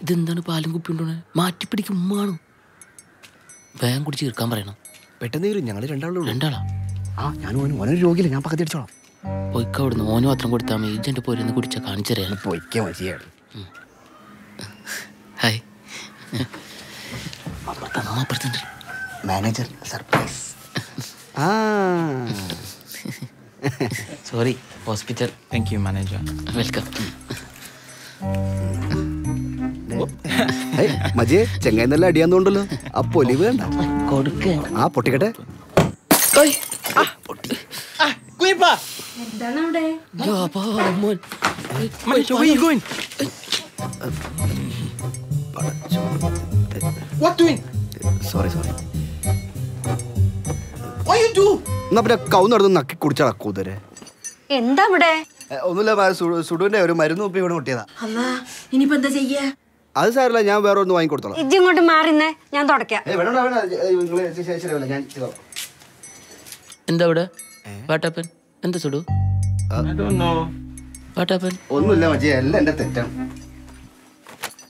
ഇതെന്താണ് പാലും കുപ്പി ഉണ്ടോണേ മാറ്റി പിടിക്കും ഉമ്മാണ് വേഗം കുടിച്ച് തീർക്കാൻ പറയണം പെട്ടെന്ന് വരും ഞങ്ങൾ രണ്ടാളുള്ളൂ രണ്ടാളാ ആ ഞാൻ ഓനും ഓനൊരു രോഗിയില്ല ഞാൻ പക്കത്തി അടിച്ചോളാം പൊയ്ക്ക അവിടുന്ന് ഓന് മാത്രം കൊടുത്താൽ മതി ഇജന്റെ പോരെന്ന് കുടിച്ച കാണിച്ചറിയാൻ പൊയ്ക്കാൻ മതിയാണ് ഹായ് അപ്പുറത്ത് അമ്മ അപ്പുറത്തുണ്ട് മാനേജർ സർപ്രൈസ് ആ sorry hospital Thank you, manager. Welcome ഏയ്, മജിയെ ചെങ്ങായി നല്ല അടിയാന്നോണ്ടല്ലോ ആ പൊലിവ് വേണ്ട കൊടുക്ക ആ പൊട്ടിക്കട്ടെ Kuipa! എന്താണ് അവിടെ Manager, where are you going? What doing? Sorry sorry What you do? എന്നാ പിന്നെ കൗ നടന്ന് നക്കി കുടിച്ചാടാ കൂതരെ എന്താ ഇവിടെ ഒന്നുമില്ല മാ, സു- സുഡുവിന്റെ ഒരു മരുന്ന് കുപ്പി ഇവിടെ മുട്ടിയതാ അല്ലാ ഇനിയിപ്പോ എന്താ ചെയ്യാ അത് സാരല്ല ഞാൻ വേറെ ഒന്ന് വാങ്ങിക്കൊടുത്തോളാം ഇജ്ജ് ഇങ്ങോട്ട് മാറിന്നേ ഞാൻ തുടക്കാം ഏയ്, വേണ്ട, വേണ്ട, ഏയ്, നിങ്ങള് ശരി, ശരിയാവില്ല, ഞാൻ ചെയ്തോളാം. എന്താ ഇവിടെ വാട്ടാപ്പൻ എന്താ സുഡു I don't know. വാട്ടാപ്പൻ ഒന്നുമില്ല മജിയെ എല്ലാം എന്റെ തെറ്റാണ്